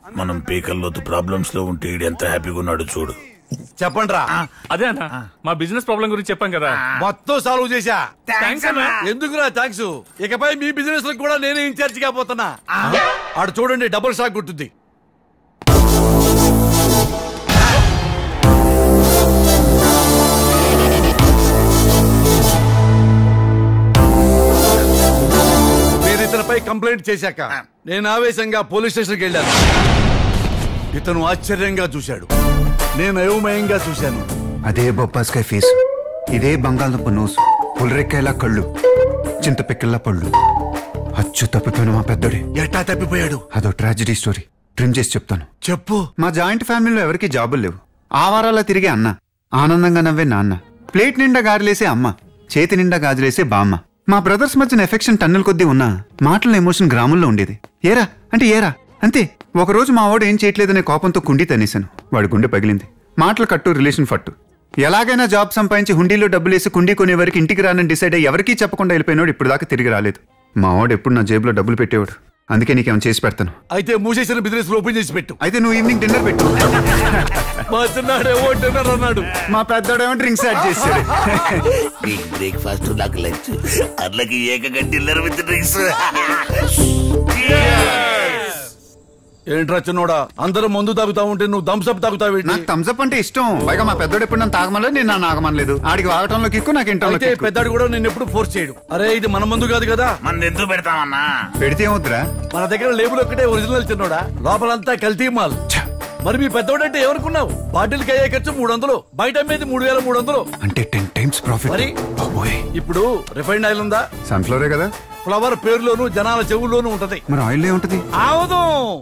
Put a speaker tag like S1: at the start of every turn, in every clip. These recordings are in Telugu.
S1: మనం పీకల్లోతు ప్రాబ్లమ్స్ లో ఉంటే ఈడు ఎంత హ్యాపీగా ఉన్నాడు చూడు
S2: చెప్పండి రా
S3: అదే అన్న మా బిజినెస్ ప్రాబ్లం గురించి చెప్పాం కదా
S2: మొత్తం సాల్వ్ చేశా
S3: థ్యాంక్స్ అన్న
S2: ఎందుకురా థ్యాంక్స్ ఇకపై మీ బిజినెస్ కూడా నేనే ఇన్ఛార్జ్ కాబోతున్నా ఆడు చూడండి డబుల్ షాక్ కొట్టుద్ది మీరు ఇతనిపై కంప్లైంట్ చేశాక నేను ఆవేశంగా పోలీస్ స్టేషన్కి వెళ్ళాను ఇతను ఆశ్చర్యంగా చూశాడు నేను అయోమయంగా చూశాను
S4: అదే బొప్పాస్కాయ ఫేసు ఇదే బంగాళదుంప నోసు పులరెక్కాయలా కళ్ళు చింతపిక్కల్లా పళ్ళు అచ్చు తప్పిపోయిన మా పెద్దోడే
S2: ఎట్టా తప్పిపోయాడు
S4: అదో ట్రాజడీ స్టోరీ ట్రిమ్ చేసి చెప్తాను
S2: చెప్పు
S4: మా జాయింట్ ఫ్యామిలీలో ఎవరికి జాబులు లేవు ఆ వారాల్లో తిరిగే అన్న ఆనందంగా నవ్వే నాన్న ప్లేట్ నిండా గాజులేసే అమ్మ చేతి నిండా గాజులేసే బామ్మ మా బ్రదర్స్ మధ్యన ఎఫెక్షన్ టన్నుల కొద్దీ ఉన్నా మాటల ఎమోషన్ గ్రాముల్లో ఉండేది ఏరా అంటే ఏరా అంతే ఒకరోజు మా వాడు ఏం చేయట్లేదనే కోపంతో కుండి తనేశాను వాడి గుండె పగిలింది మాటలు కట్టు రిలేషన్ ఫట్టు ఎలాగైనా జాబ్ సంపాదించి హుండీలో డబ్బులేసి కుండీ కొనే వరకు ఇంటికి రానని డిసైడ్ అయ్యి ఎవరికీ చెప్పకుండా వెళ్ళిపోయినాడు ఇప్పుడు దాకా తిరిగి రాలేదు మా వాడు ఎప్పుడు నా జేబులో డబ్బులు పెట్టేవాడు అందుకే నీకేమైనా చేసి పెడతాను
S2: అయితే మూసేసిన బిజినెస్ ఓపెన్ చేసి పెట్టు
S4: అయితే నువ్వు ఈవినింగ్ డిన్నర్ పెట్టు
S2: మా చిన్నాడేమో డిన్నర్ అన్నాడు
S4: మా పెద్దోడేమో డ్రింక్స్ యాడ్ చేశాడు
S1: నీకు బ్రేక్ఫాస్ట్ నాకు లంచ్ అట్లకి ఏకగా డిన్నర్ విత్ డ్రింక్స్
S2: ఏంట్రా చిన్నోడా అందరూ మందు తాగుతా ఉంటే నువ్వు థమ్స్అప్ తాగుతావేంటి
S4: నాకు థమ్స్అప్ అంటే ఇష్టం పైగా మా పెద్దోడు ఎప్పుడు నన్ను తాగమలేదు నేను నన్ను ఆగమనలేదు ఆడికి వాగటంలో కిక్కు నాకు ఇంటంలో
S2: అయితే పెద్దాడు కూడా నేను ఎప్పుడు ఫోర్స్ చేయడు అరే ఇది మన మందు కాదు కదా
S1: మన ఎందుకు పెడతామన్నా
S4: పెడితే ఏమవుతురా
S2: మన దగ్గర లేబుల్ ఒక్కటే ఒరిజినల్ చిన్నోడా లోపలంతా కల్తీ మాల్ మరి మీ పెద్దోడంటే ఎవరుకున్నావు బాటిల్కి అయ్యే ఖర్చు మూడు వందలు బయట అమ్మేది మూడు వేల మూడు వందలు
S4: అంటే టెన్ టైమ్స్ ప్రాఫిట్
S2: మరి? ఇప్పుడు రిఫైండ్ ఆయిల్ ఉందా
S4: సన్ఫ్లవరే కదా
S2: ఫ్లవర్ పేరులోను జనాల చెవుల్లోనూ ఉంటది
S4: మరి ఆయిల్ ఏముంటది
S2: ఆవదు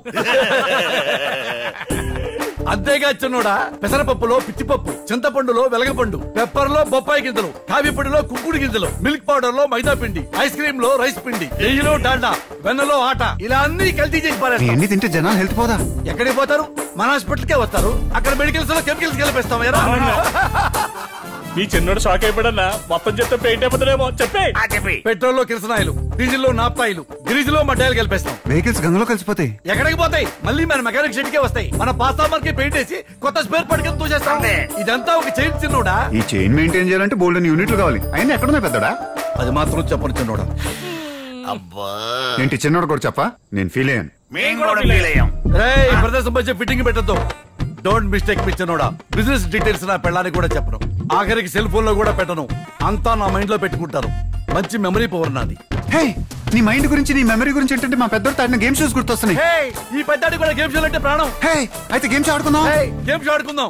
S2: అంతేగా చిన్నోడా పెసరపప్పులో పిచ్చిపప్పు చింతపండులో వెలగపండు పెప్పర్ లో బొప్పాయి గింజలు కాఫీ పొడిలో కుక్కుడు గింజలు మిల్క్ పౌడర్ లో మైదా పిండి ఐస్ క్రీమ్ లో రైస్ పిండి నెయ్యిలో డాల్డా వెన్నలో ఆట ఇలా అన్ని కల్తీ చేసి పారేస్తాం
S4: ఎన్ని తింటే జనాలు హెల్త్ పోదా
S2: ఎక్కడికి పోతారు మన హాస్పిటల్ కే వస్తారు అక్కడ మెడికల్స్ లో కెమికల్స్ కలిపేస్తాం ఎరా
S3: మీ చిన్నోడు షాక్ అయిపోయాడన్నా మొత్తం చెప్తే పెయింట్ అయిపోతాడేమో చెప్పే
S1: చెప్పి
S2: పెట్రోల్ లో కిరసనాయిలు డీజిల్ లో నాప్తాయిలు గ్రీజులో మడ్డాయిలు కలిపేస్తాం
S4: వెహికల్స్ గంగలో కలిసిపోతాయి
S2: ఎక్కడికి పోతాయి మళ్ళీ మన మెకానిక్ షెడ్ కే వస్తాయి మన పాస్తామర్ కి పెయింట్ వేసి కొత్త స్పేర్ పట్టుకొని తూచేస్తాం ఇదంతా ఒక చైన్ చిన్నోడా
S4: ఈ చైన్ మెయింటైన్ చేయాలంటే బోల్డెన్ యూనిట్లు కావాలి అయినా ఎక్కడున్నాయి పెద్దోడా
S2: అది మాత్రం చెప్పను చిన్నోడా
S1: అబ్బా
S4: ఏంటి చిన్నోడు కూడా చెప్పా నేను ఫీల్ అయ్యాను
S1: మేము కూడా ఫీల్ అయ్యాం
S2: రేయ్ ప్రదేశం వచ్చే ఫిట్టింగ్ పెట్టద్దు డోంట్ మిస్టేక్ మీ చిన్నోడా బిజినెస్ డీటెయిల్స్ నా పెళ్ళానికి కూడా చెప్పను ఆఖరికి సెల్ ఫోన్ లో కూడా పెట్టను అంతా నా మైండ్ లో పెట్టుకుంటాను మంచి మెమరీ పవర్ నాది
S4: హే నీ మైండ్ గురించి నీ మెమరీ గురించి ఏంటంటే మా పెద్దోడు తాడిన గేమ్ షోస్ గుర్తొస్తున్నాయి
S2: హే ఈ పెద్దాడి కూడా గేమ్ షోలు అంటే ప్రాణం
S4: హే అయితే గేమ్స్ ఆడుకుందాం
S2: గేమ్ షో ఆడుకుందాం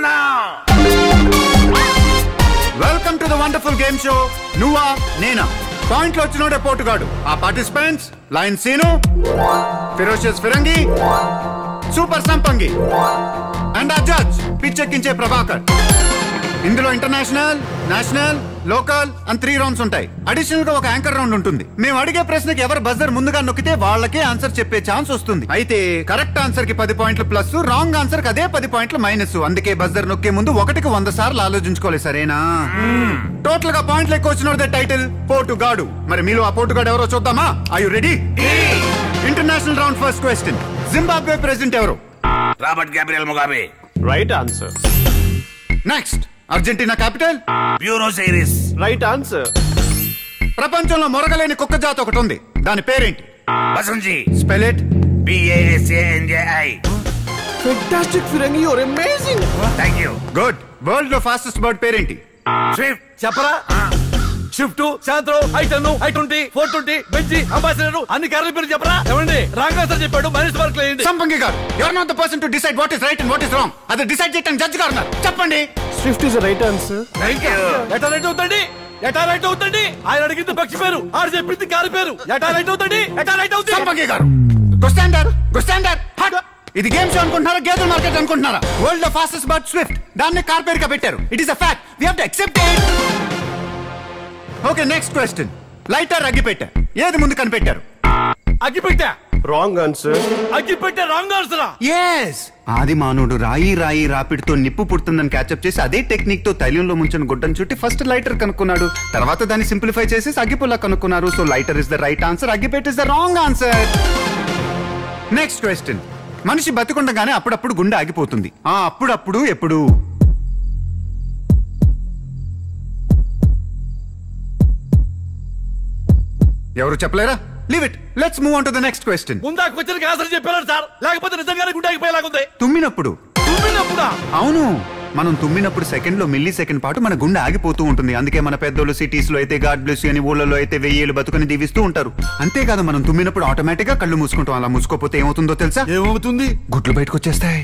S4: welcome to the wonderful game show నువ్వా నేనా పాయింట్ లో వచ్చినోడే పోటుగాడు ఆ participants lion Seenu ferocious Firangi super Sampangi and ఆ జడ్జ్ పిచ్చెక్కించే ప్రభాకర్ ఇందులో ఇంటర్నేషనల్ నేషనల్ లోకల్ అని త్రీ రౌండ్స్ ఉంటాయి అడిషనల్ గా ఒక యాంకర్ రౌండ్ ఉంటుంది మేము అడిగే ప్రశ్నకి ఎవరు బజర్ ముందుగా నొక్కితే వాళ్ళకే ఆన్సర్ చెప్పే ఛాన్స్ వస్తుంది అయితే కరెక్ట్ ఆన్సర్ కి పది పాయింట్లు ప్లస్ రాంగ్ ఆన్సర్ కి అదే పది పాయింట్లు మైనస్ అందుకే బజర్ నొక్కే ముందు ఒకటికి వంద సార్లు ఆలోచించుకోవాలి సరేనా టోటల్ గా పాయింట్లు ఎక్కువ వచ్చినదే టైటిల్ పోటుగాడు మరి మీలో ఆ పోటుగాడు ఎవరో చూద్దామా I you ready international round first question Zimbabwe president ఎవరు
S1: Robert Gabriel Mugabe
S5: right answer
S4: next Argentina capital
S1: bureaus iris
S5: right answer
S4: ప్రపంచంలో మొరగలేని కుక్క జాతి ఒకటి ఉంది దాని పేరేంటి
S1: బసంజీ
S4: spell it
S1: BASANJI
S5: fantastic ఫిరంగి your amazing
S1: thank you
S4: good world లో ఫాస్టెస్ట్ బర్డ్ పేరేంటి
S1: స్విఫ్ట్
S2: చెప్పరా shift Santro I ten I twenty four twenty బెంజి ambassador అన్ని కార్ల పేరు చెప్పరా ఏమండి రాంగ్ ఆన్సర్ చెప్పాడు మైనస్ మార్క్ లేండి
S4: Sampangi garu your not the person to decide what is right and what is wrong అది డిసైడ్ చేయడానికి జడ్జ్ గారు ఉన్నారు. చెప్పండి
S5: స్విఫ్ట్ ఇస్ రైట్ ఆన్సర్
S2: ఎటా రైట్ అవుతండి ఎటా రైట్ అవుతండి ఆయన అడిగింది పక్షి పేరు ఆడు చెప్పింది కారు పేరు ఎటా రైట్ అవుతండి ఎటా రైట్ అవుతుంది
S4: సంపంగి గారు గుస్టాండర్ గుస్టాండర్ ఇది గేమ్ షో అనుకుంటున్నారా గేదెల మార్కెట్ అనుకుంటున్నారా వరల్డ్ లో ఫాస్టెస్ట్ బర్డ్ స్విఫ్ట్ దాన్ని కార్ పేరుగా పెట్టారు it is a fact we have to accept it okay next question lighter అగ్గిపెట్టె ఏది ముందు కనిపెట్టారు
S2: అగ్గి పెట్టా
S5: రాంగ్ ఆన్సర్
S2: అగ్గి పెట్టా రాంగ్ ఆన్సరా
S4: ఎస్ ఆది మానవుడు రాయి రాయి రాపిడితో నిప్పు పుడుతుందని క్యాచప్ చేసి అదే టెక్నిక్ తో తైలంలో ముంచిన గుడ్డను చుట్టి ఫస్ట్ లైటర్ కనుక్కున్నాడు తర్వాత దాన్ని సింప్లిఫై చేసి అగ్గిపుల్ల కనుక్కున్నారు so lighter is the right answer అగ్గిపెట్ is the wrong answer next question మనిషి బతికుండగానే అప్పుడప్పుడు గుండె ఆగిపోతుంది ఆ అప్పుడప్పుడు ఎప్పుడు ఎవరు చెప్పలేరా leave it let's move on to the next question
S2: ముందా క్వశ్చన్ ఆన్సర్ చెప్పారు సార్ లేకపోతే నిజంగానే గుండె ఆగిపోయేలాగుంది
S4: తుమ్మినప్పుడు
S2: తుమ్మినప్పుడా
S4: అవును మనం తుమ్మినప్పుడు సెకండ్ లో మిల్లీ సెకండ్ పాటు మన గుండె ఆగిపోతూ ఉంటుంది అందుకే మన పెద్దోళ్ళు సిటీస్ లో అయితే గాడ్ బ్లెస్ అని ఊళ్ళలో అయితే వెయ్యేళ్ళు బతుకుని దీవిస్తూ ఉంటారు అంతేకాదు మనం తుమ్మినప్పుడు ఆటోమేటిక్ గా కళ్ళు మూసుకుంటాం అలా మూసుకోపోతే ఏమవుతుందో తెలుసా
S2: ఏమవుతుంది
S4: గుడ్లు బయటకు వచ్చేస్తాయి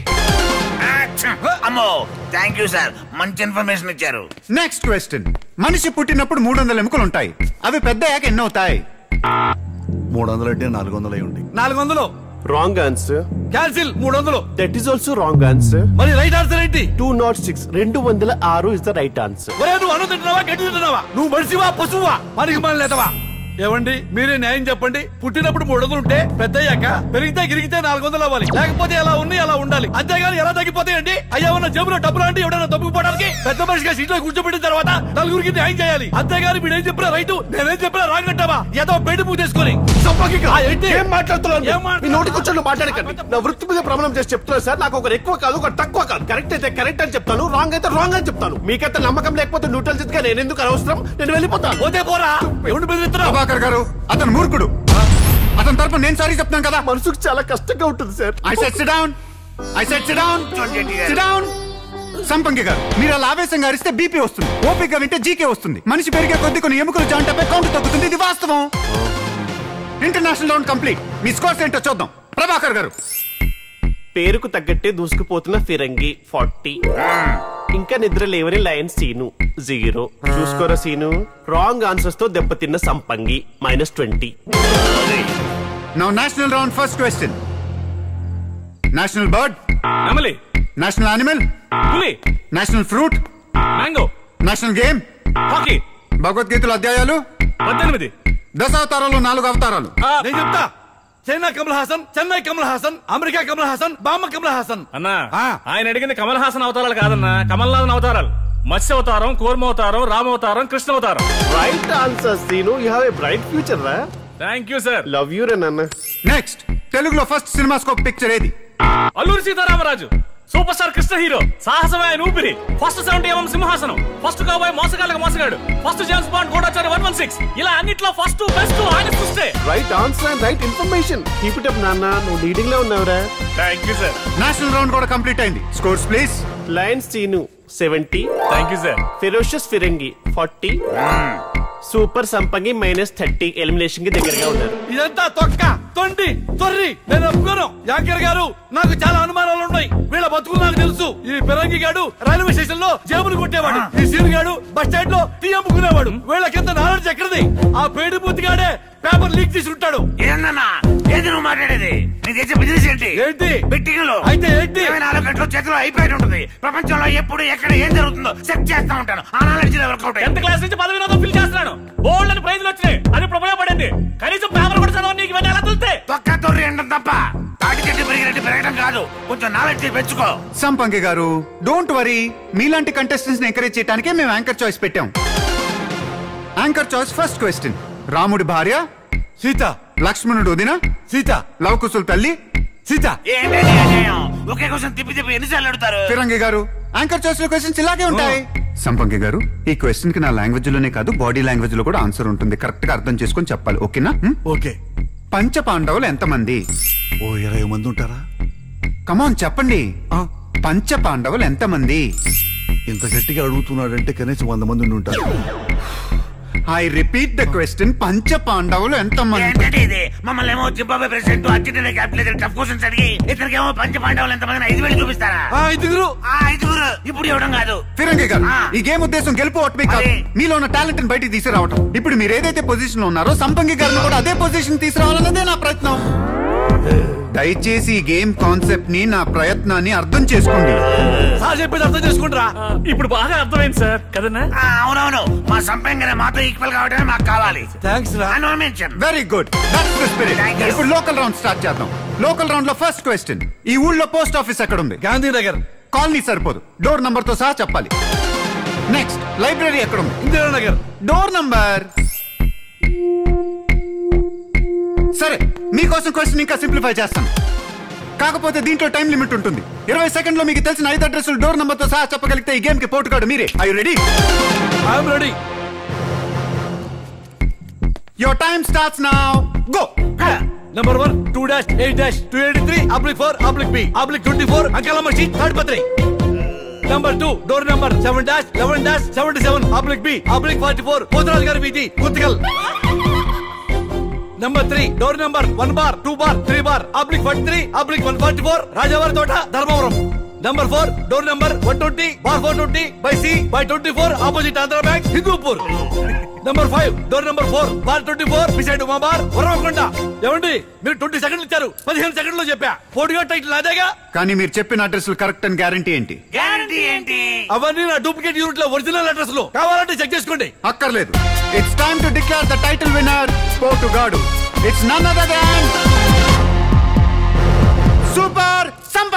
S1: అమ్మో థ్యాంక్ యూ సార్ మంచి ఇన్ఫర్మేషన్ ఇచ్చారు
S4: నెక్స్ట్ క్వశ్చన్ మనిషి పుట్టినప్పుడు మూడు వందల ఎముకలు ఉంటాయి అవి పెద్ద అయ్యాక ఎన్ని అవుతాయి
S2: మూడు వందలు అంటే నాలుగు వందలు అయి ఉండి నాలుగు వందలు
S5: రాంగ్ ఆన్సర్
S2: క్యాన్సిల్ మూడు వందలు
S5: that is also wrong answer
S2: మరి రైట్ ఆన్సర్ ఏంటి
S5: టూ నాట్ సిక్స్ రెండు వందల ఆరు ఇస్ ద రైట్ ఆన్సర్
S2: ఒరే నువ్వు అన్నం తింటున్నావా గడ్డి తింటున్నావా నువ్వు మనిషివా పశువా మనకి మన లేదవా ఏమండి మీరే న్యాయం చెప్పండి పుట్టినప్పుడు మూడు వందలు ఉంటే పెద్దయ్యాక పెరిగితే గిరిగితే నాలుగు వందలు అవ్వాలి లేకపోతే ఎలా ఉన్నాయి అలా ఉండాలి అంతేగాని ఎలా తగ్గిపోతాయండి అయ్యా ఉన్న జేబులో డబ్బులు అంటే ఎవడైనా తప్పుకుపోవడానికి పెద్ద మనిషిగా సీట్లో కూర్చోబెట్టిన తర్వాత నలుగురికి న్యాయం చేయాలి అంతేగాని మీరు ఏం చెప్పినా రైట్ నేనేం చెప్పినా రాంగ్ అంటావా ఏదో పెళ్లి పూజ చేసుకొని సంపకి ఆ, ఏంటి?
S5: ఏం మాట్లాడుతున్నాను
S2: ఏం
S5: మీ
S2: మాట్లాడుతున్నావు?
S5: నోటి కూర్చొని మాట్లాడకండి నా వృత్తి మీద ప్రమాణం చేసి చెప్తున్నాను సార్ నాకు ఒకరు ఎక్కువ కాదు ఒకటి తక్కువ కాదు కరెక్ట్ అయితే కరెక్ట్ అని చెప్తాను రాంగ్ అయితే రాంగ్ అని చెప్తాను మీకైతే నమ్మకం లేకపోతే న్యూట్రల్ గా నేను ఎందుకు అనవసరం నేను వెళ్ళిపోతాను
S2: పోతే పోరా ఎవడు బెదిరిస్తున్నావు
S4: ప్రభాకర్ గారు అతను మూర్ఖుడు అతని తరపు నేను సారీ చెప్తున్నాను కదా
S5: మనసుకు చాలా కష్టంగా ఉంటుంది sir
S4: I set sit down I set sit down sit down Sampangi garu మీరు అలా ఆవేశంగా అరిస్తే బీపీ వస్తుంది ఓపిక వింటే జీకే వస్తుంది మనిషి పెరిగే కొద్ది కొన్ని ఎముకలు జాంటపై కౌంట్ తగ్గుతుంది ఇది వాస్తవం ఇంటర్నేషనల్ రౌండ్ కంప్లీట్ మీ స్కోర్స్ ఏంటో చూద్దాం ప్రభాకర్ గారు
S5: పేరుకు తగ్గట్టే దూసుకుపోతున్న ఫిరంగి ఫార్టీ ఇంకా నిద్ర లేవని లయన్ సీను జీరో చూసుకోరా సీను రాంగ్ ఆన్సర్స్ తో దెబ్బతిన్న Sampangi minus twenty
S4: now national round first question national bird
S3: నెమలి
S4: నేషనల్ యానిమల్
S3: పులి
S4: national fruit
S3: mango
S4: national game
S3: hockey
S4: భగవద్గీతలో అధ్యాయాలు
S3: పద్దెనిమిది
S4: దశావతారాలు నాలుగు అవతారాలు
S3: ఆ,
S2: నేను చెప్తా చైనా కమల్ హాసన్ చెన్నై కమల్ హాసన్ అమెరికా కమల్ హాసన్ బామ్మ కమల్ హాసన్
S3: అన్నా
S2: ఆ.
S3: ఆయన అడిగింది కమల్ హాసన్ అవతారాలు కాదన్నా కమల్నాథన్ అవతారాలు మత్స్య అవతారం కూర్మ అవతారం రామ అవతారం కృష్ణ అవతారం
S5: right answer Seenu you have a bright future రా
S3: thank you sir
S5: love you రే నాన్న
S4: నెక్స్ట్ తెలుగులో ఫస్ట్ సినిమాస్కోప్ పిక్చర్ ఏది
S3: Alluri Sitaramaraju super star Krishna hero సాహసమే ఆయన ఊపిరి first seventy MM Simhasanam first కాబోయే మోసగాళ్ళకి మోసగాడు first James Bond Gudachari one one six ఇలా అన్నిట్లో ఫస్ట్ బెస్ట్ ఆయన చూస్తే
S5: right answer and right information keep it up నాన్న నువ్వు లీడింగ్ లో ఉన్నావురా
S3: thank you sir
S4: national round కూడా కంప్లీట్ అయింది scores please
S5: lion Seenu seventy
S3: thank you sir
S5: ferocious Firangi forty super Sampangi minus thirty elimination కి దగ్గరగా ఉన్నారు
S2: ఇదంతా తొక్క తొండి తొర్రి నేను ఒప్పుకోను యాంకర్ గారు నాకు చాలా అనుమానాలు ఉన్నాయి వీళ్ళ బతుకులు నాకు తెలుసు ఈ పిరంగి గాడు రైల్వే స్టేషన్ లో జేబులు కొట్టేవాడు ఈ సీన్ గాడు బస్ స్టాండ్ లో టీ అమ్ముకునేవాడు వీళ్ళకింత నాలెడ్జ్ ఎక్కడిది ఆ పేడు బుద్ధిగాడే పేపర్ లీక్ చేసి ఉంటాడు
S1: ఏందన్నా ఏంది నువ్వు మాట్లాడేది నీకు తెచ్చే బిజినెస్ ఏంటి
S2: ఏంటి
S1: బెట్టింగ్ లో
S2: అయితే ఏంటి?
S1: ఇరవై నాలుగు గంటలు చేతిలో అయిపోయి ఉంటుంది ప్రపంచంలో ఎప్పుడు ఎక్కడ ఏం జరుగుతుందో చెక్ చేస్తా ఉంటాను ఆ నాలెడ్జ్ వర్కౌట్
S3: టెన్త్ క్లాస్ నుంచి పదవి వినోదం ఫిల్ చేస్తున్నాను బోల్డ్ అని ప్రైజ్లు వచ్చినాయి అది ఇప్పుడు ఉపయోగపడింది కనీసం పేపర్ కూడా చదవని నీకు ఇవన్నీ ఎలా తెలుస్తే
S1: తొక్క తొర్రి అంటాం తప్ప తాటి చెట్టు పెరిగినట్టు పెరగడం కాదు కొంచెం నాలెడ్జ్ పెంచుకో
S4: సంపంగి గారు డోంట్ వరీ మీలాంటి కంటెస్టెంట్స్ ని ఎంకరేజ్ చేయడానికే మేము యాంకర్ చాయిస్ పెట్టాం యాంకర్ చాయిస్ ఫస్ట్ క్వశ్చన్ రాముడి భార్య
S2: సీత
S4: లక్ష్మణుడు వదిన
S2: సీత
S4: లవకుశుల తల్లి
S2: సీత
S1: ఏంటి ఇది అన్యాయం? ఒకే క్వశ్చన్ తిప్పి తిప్పి ఎన్నిసార్లు అడుగుతారు
S4: ఫిరంగి గారు యాంకర్ చాయిస్ లో క్వశ్చన్స్ ఇలాగే ఉంటాయి సంపంగి గారు ఈ క్వశ్చన్ కి నా లాంగ్వేజ్ లోనే కాదు బాడీ లాంగ్వేజ్ లో కూడా ఆన్సర్ ఉంటుంది కరెక్ట్ గా అర్థం చేసుకొని చెప్పాలి ఓకేనా హ్మ్?
S2: ఓకే
S4: పంచ పాండవులు ఎంతమంది
S2: ఓ ఇరవై మంది ఉంటారా
S4: కమాన్ చెప్పండి
S2: ఆ,
S4: పంచ పాండవులు ఎంతమంది
S2: ఇంత గట్టిగా అడుగుతున్నాడంటే కనీసం వంద మంది ఉండి ఉంటారు
S4: ఐ రిపీట్ ద క్వశ్చన్ పంచ పాండవులు ఎంతమంది
S1: ఏంటంటే ఇది మమ్మల్ని ఏమో Zimbabwe president Argentina capital tough questions అడిగి ఇతనికేమో పంచ పాండవులు ఎంతమంది ఐదు వేలు చూపిస్తారా
S2: ఆ, ఐదుగురు
S1: ఆ ఐదుగురు ఇప్పుడు ఇవ్వడం కాదు
S4: ఫిరంగి గారు
S1: ఆ.
S4: ఈ గేమ్ ఉద్దేశం గెలుపు ఓటమి కాదు
S1: అదే.
S4: మీలో ఉన్న టాలెంట్ బయటికి తీసుకురావటం ఇప్పుడు మీరు ఏదైతే పొజిషన్ లో ఉన్నారో సంపంగి గారిని కూడా అదే పొజిషన్ తీసుకురావాలన్నదే నా ప్రయత్నం దయచేసి ఈ గేమ్ కాన్సెప్ట్ ని నా ప్రయత్నాన్ని అర్థం చేసుకోండి
S2: సార్ చెప్పేది అర్థం చేసుకుంటారా
S3: ఇప్పుడు బాగా అర్థమైంది సార్ కదన్నా
S1: ఆ, అవునవును మా సంపంగన మాతో ఈక్వల్ కావడమే మాకు కావాలి
S2: థ్యాంక్స్ రా
S1: no mention
S4: very good that's the spirit
S1: Thank you.
S4: ఇప్పుడు లోకల్ రౌండ్ స్టార్ట్ చేద్దాం లోకల్ రౌండ్ లో ఫస్ట్ క్వశ్చన్ ఈ ఊళ్ళో పోస్ట్ ఆఫీస్ ఎక్కడ ఉంది
S2: గాంధీనగర్
S4: కాలనీ సరిపోదు డోర్ నంబర్ తో సహా చెప్పాలి నెక్స్ట్ లైబ్రరీ ఎక్కడ ఉంది
S2: ఇందిరానగర్
S4: డోర్ నంబర్ సరే మీకోసం క్వశ్చన్ ఇంకా సింప్లిఫై చేస్తాను కాకపోతే దీంట్లో టైం లిమిట్ ఉంటుంది ఇరవై సెకండ్ లో మీకు తెలిసిన ఐదు అడ్రస్లు డోర్ నంబర్ తో సహా చెప్పగలిగితే ఈ గేమ్ కి పోటుగాడు మీరే I ready
S2: I'm ready
S4: your time starts now go
S2: number one two dash eight dash two eighty three oblique four oblique B oblique twenty four అంకల మషి థర్డ్ పత్రి number two door number seven dash eleven dash seventy seven oblique B oblique forty four Potharaju గారి వీధి Guttikal number three door number one bar two bar three bar oblique forty three oblique one forty four రాజావారి తోట Dharmavaram number four door number one twenty bar four twenty by C by twenty four opposite Andhra bank Hindupur number five door number four bar twenty four beside మా బార్ వరవకొండ ఏమండి మీరు ట్వంటీ సెకండ్లు ఇచ్చారు పదిహేను సెకండ్లు చెప్పా పోటీగా టైటిల్ అదేగా
S4: కానీ మీరు చెప్పిన అడ్రస్లు కరెక్ట్ అని గ్యారంటీ ఏంటి
S1: గ్యారంటీ ఏంటి
S2: అవన్నీ నా డూప్లికేట్ యూనిట్ లో ఒరిజినల్ అడ్రస్ లో కావాలంటే చెక్ చేసుకోండి
S4: అక్కర్లేదు it's time to declare the title winner పోటుగాడు it's none other than super సంప